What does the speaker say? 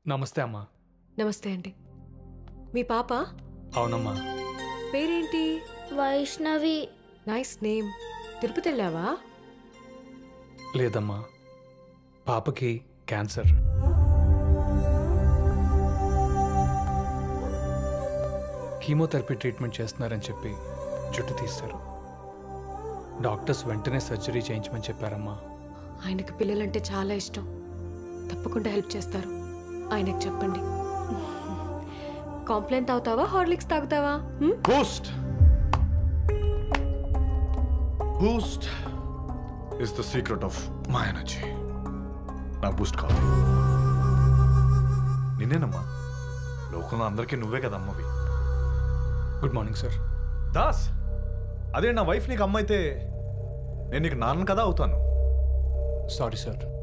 నమస్తే అమ్మా నమస్తే అండి మీ పాప అవునమ్మా పేరేంటి వైష్ణవి నైస్ నేమ్ తిరుపతి వెళ్ళావా లేదమ్మా పాపకి క్యాన్సర్ కీమోథెరపీ ట్రీట్మెంట్ చేస్తున్నారని చెప్పి జుట్టు తీస్తారు డాక్టర్స్ వెంటనే సర్జరీ చేయించమని చెప్పారమ్మా ఆయనకు పిల్లలంటే చాలా ఇష్టం తప్పకుండా హెల్ప్ చేస్తారు ఆయనకు చెప్పండి కాంప్లైంట్ తాగుతావా హార్లిక్స్ తాగుతావా హ్మ్? Boost Boost is the secret of my energy నాకు బూస్ట్ కావాలి నిన్నేనమ్మా లోకంలో అందరికీ నువ్వే కదా అమ్మవి గుడ్ మార్నింగ్ సార్ దాస్ అదే నా వైఫ్ నీకు అమ్మ అయితే నేను నీకు నాన్న కదా అవుతాను సారీ సార్